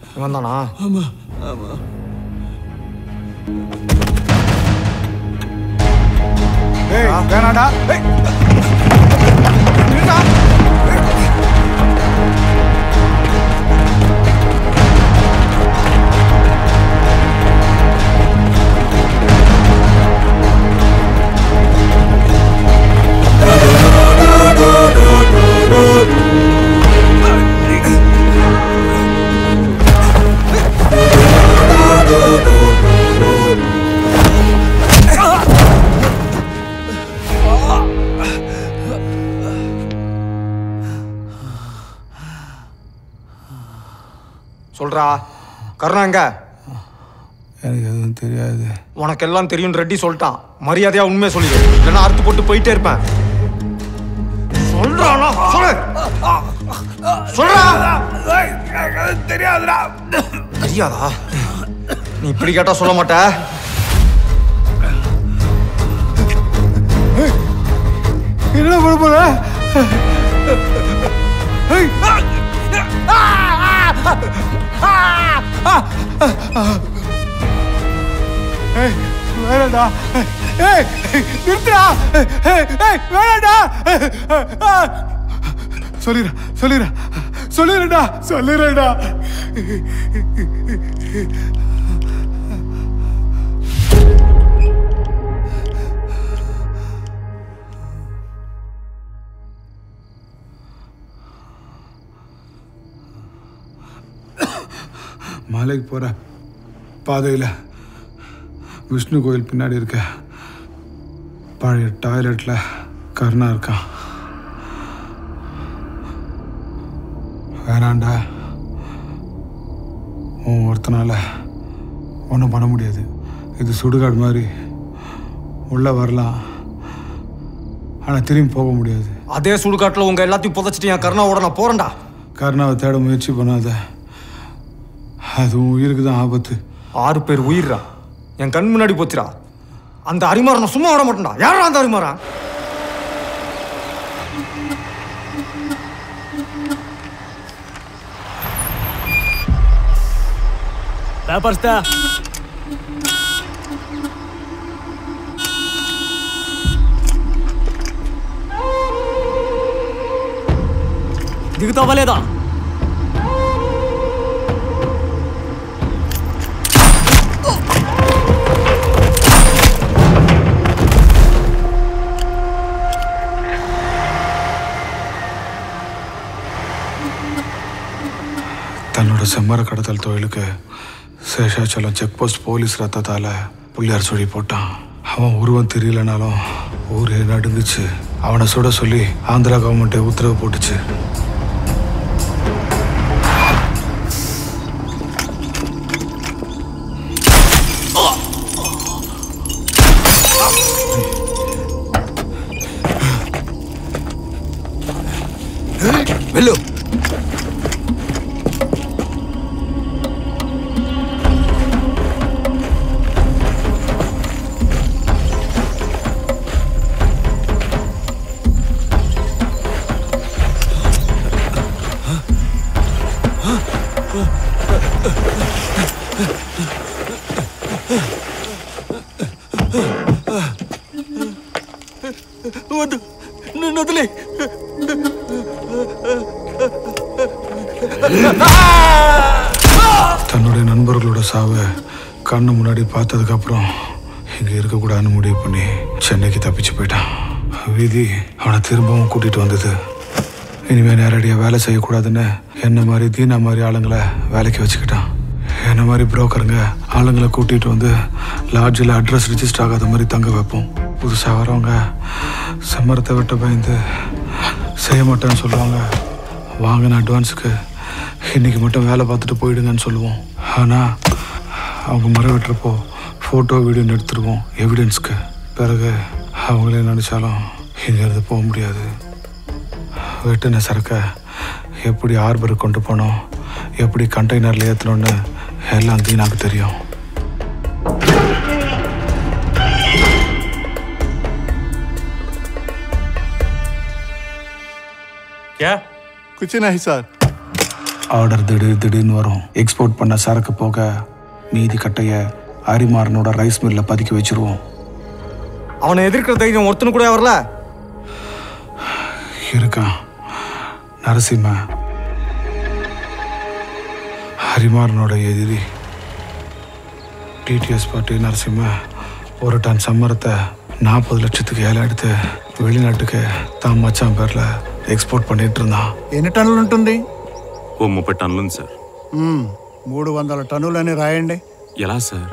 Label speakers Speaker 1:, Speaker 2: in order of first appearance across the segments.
Speaker 1: இவன் தானா
Speaker 2: ஆமா ஆமா
Speaker 3: ஏய் வேணாடா ஏய் நில்லுடா.
Speaker 1: சொல்றா கருணா எங்க
Speaker 3: எனக்கு எதுவும் தெரியாது
Speaker 1: உனக்கு எல்லாம் தெரியும் ரெட்டி சொல்லிட்டான் மரியாதையா உண்மையை சொல்லி இல்லைன்னா அறுத்து போட்டு போயிட்டே இருப்பேன் சொல்றானா சொல்லு சொல்றா
Speaker 3: தெரியாதுடா
Speaker 1: தெரியாதா நீ இப்படி கேட்டா சொல்ல மாட்ட
Speaker 3: என்ன பண்ண போற ஏய். ஏய், வேணாம்டா ஏய் நிறுத்துடா ஏய், ஏய், வேணாம்டா சொல்லிடுறேன் சொல்லிடுறேன் சொல்லிடுறேன்டா சொல்லிடுறேன்டா மலைக்கு போகிற பாதையில் விஷ்ணு கோயில் பின்னாடி இருக்க பழைய டாய்லெட்டில் கருணா இருக்கான் வேணாண்டா உன் ஒருத்தனால ஒன்றும் பண்ண முடியாது இது சுடுகாடு மாதிரி உள்ளே வரலாம் ஆனால் திரும்பி போக முடியாது
Speaker 1: அதே சுடுகாட்டுல உங்க எல்லாத்தையும் புதைச்சிட்டு என் கருணாவோட நான் போறேன்டா
Speaker 3: கருணாவை தேட முயற்சி பண்ணாத அது உன் உயிருக்கு தான் ஆபத்து
Speaker 1: ஆறு பேர் உயிர்றா என் கண் முன்னாடி போச்சுடா அந்த அரிமாரை நான் சும்மா விட மாட்டேன்டா யாரா அந்த அரிமாரா
Speaker 4: పేపర్స్ దా దిగుతావా లేదా
Speaker 3: தன்னோட செம்மர கடத்தல் தொழிலுக்கு சேஷாச்சலம் செக் போஸ்ட் போலீஸ் ரத்தத்தால புள்ளியார் சுழி போட்டான் அவன் உருவம் தெரியலனாலும் ஊரே நடுங்குச்சு அவனை சுட சொல்லி ஆந்திரா கவர்மெண்ட்டே உத்தரவு போட்டுச்சு
Speaker 2: వెళ్ళు వద్దు నన్ను వదిలే
Speaker 3: தன்னுடைய நண்பர்களோட சாவை கண்ணு முன்னாடி பார்த்ததுக்கப்புறம் இங்கே இருக்கக்கூடாதுன்னு முடிவு பண்ணி சென்னைக்கு தப்பிச்சு போயிட்டான் விதி அவனை திரும்பவும் கூட்டிட்டு வந்தது இனிமே நேரடியாக வேலை செய்யக்கூடாதுன்னு என்ன மாதிரி தீனா மாதிரி ஆளுங்களை வேலைக்கு வச்சுக்கிட்டான் என்ன மாதிரி புரோக்கருங்க ஆளுங்களை கூட்டிட்டு வந்து லாட்ஜில் அட்ரஸ் ரிஜிஸ்டர் ஆகாத மாதிரி தங்க வைப்போம் புதுசாக வரவங்க செம்மரத்தை வெட்ட பயந்து செய்ய மாட்டேன்னு சொல்லுவாங்க வாங்கின அட்வான்ஸுக்கு இன்னைக்கு மட்டும் வேலை பார்த்துட்டு போயிடுங்கன்னு சொல்லுவோம் ஆனால் அவங்க மரம் வெட்டுறப்போ ஃபோட்டோ வீடியோ எடுத்துருவோம் எவிடன்ஸ்க்கு பிறகு அவங்களே நினச்சாலும் இங்கேருந்து போக முடியாது வெட்டின சரக்கை எப்படி ஹார்பருக்கு கொண்டு போனோம் எப்படி கண்டெய்னரில் ஏற்றணும்னு எல்லாம் தீனாக்கு தெரியும்
Speaker 5: क्या
Speaker 6: कुछ नहीं सर
Speaker 3: ஆர்டர் திடீர் திடீர்னு வரும் எக்ஸ்போர்ட் பண்ண சரக்கு போக மீதி கட்டைய அரிமாறனோட ரைஸ் மில்ல பதுக்கி வச்சிருவோம்
Speaker 1: அவனை எதிர்க்கிற தைரியம் ஒருத்தனு கூட வரல
Speaker 3: இருக்கான் நரசிம்ம ஹரிமாறனோட எதிரி டிடிஎஸ் பாட்டி நரசிம்ம ஒரு டன் சம்மரத்தை நாற்பது லட்சத்துக்கு ஏழை எடுத்து வெளிநாட்டுக்கு தான் மச்சான் பேரில் ఎక్స్పోర్ట్ பண்ணிட்டு இருந்தான்
Speaker 5: ఎన్ని టన్నులు ఉంటుంది
Speaker 6: ఓ ముప్పై టన్నులు ఉంది సార్
Speaker 5: మ్మ్. మూడు వందల టన్నులని రాయండి
Speaker 6: ఎలా సార్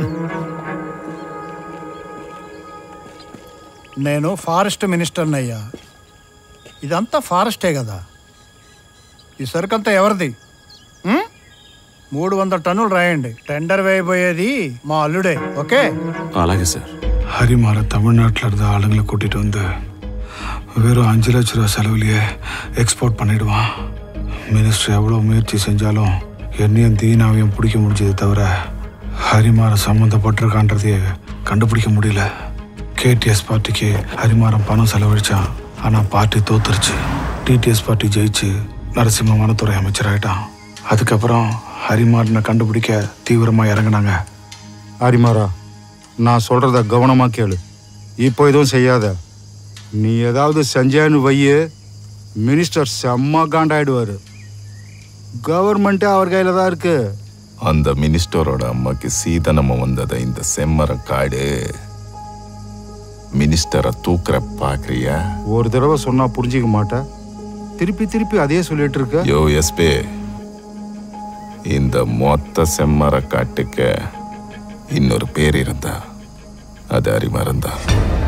Speaker 5: నేను ఫారెస్ట్ మినిస్టర్ని అయ్యా ఇదంతా ఫారెస్టే కదా ఈ సరుకంతా ఎవరిది మ్మ్? మూడు వందల టన్నులు రాయండి టెండర్ వేయబోయేది మా అల్లుడే ఓకే
Speaker 6: అలాగే సార్
Speaker 3: ஹரிமார தமிழ்நாட்டில் இருந்த ஆளுங்களை கூட்டிட்டு வந்து வெறும் அஞ்சு லட்ச ரூபா செலவுலையே எக்ஸ்போர்ட் பண்ணிடுவான் மினிஸ்டர் எவ்வளோ முயற்சி செஞ்சாலும் என்னையும் தீனாவையும் பிடிக்க முடிஞ்சது தவிர ஹரிமார சம்மந்தப்பட்டிருக்கான்றதையே கண்டுபிடிக்க முடியல கேடிஎஸ் பார்ட்டிக்கு ஹரிமாரம் பணம் செலவழிச்சான் ஆனால் பார்ட்டி தோத்துருச்சு டிடிஎஸ் பார்ட்டி ஜெயிச்சு நரசிம்ம வனத்துறை அமைச்சராயிட்டான் அதுக்கப்புறம் ஹரிமாரனை கண்டுபிடிக்க தீவிரமாக இறங்குனாங்க
Speaker 7: ஹரிமாரா நான் சொல்கிறத கவனமாக கேளு இப்போ எதுவும் செய்யாத நீ ஏதாவது செஞ்சேன்னு வையு மினிஸ்டர் செம்ம காண்டாயிடுவார் கவர்மெண்ட்டே அவர் கையில் தான் இருக்கு
Speaker 8: அந்த மினிஸ்டரோட அம்மாக்கு சீதனம வந்தத இந்த செம்மர காடு மினிஸ்டரை தூக்குற பாக்குறியா
Speaker 7: ஒரு தடவை சொன்னால் புரிஞ்சிக்க மாட்டேன் திருப்பி திருப்பி அதே சொல்லிட்டு இருக்க
Speaker 8: யோ எஸ்பி இந்த மொத்த செம்மர காட்டுக்கு இன்னொரு பேர் இருந்தா அது அறிமறந்தா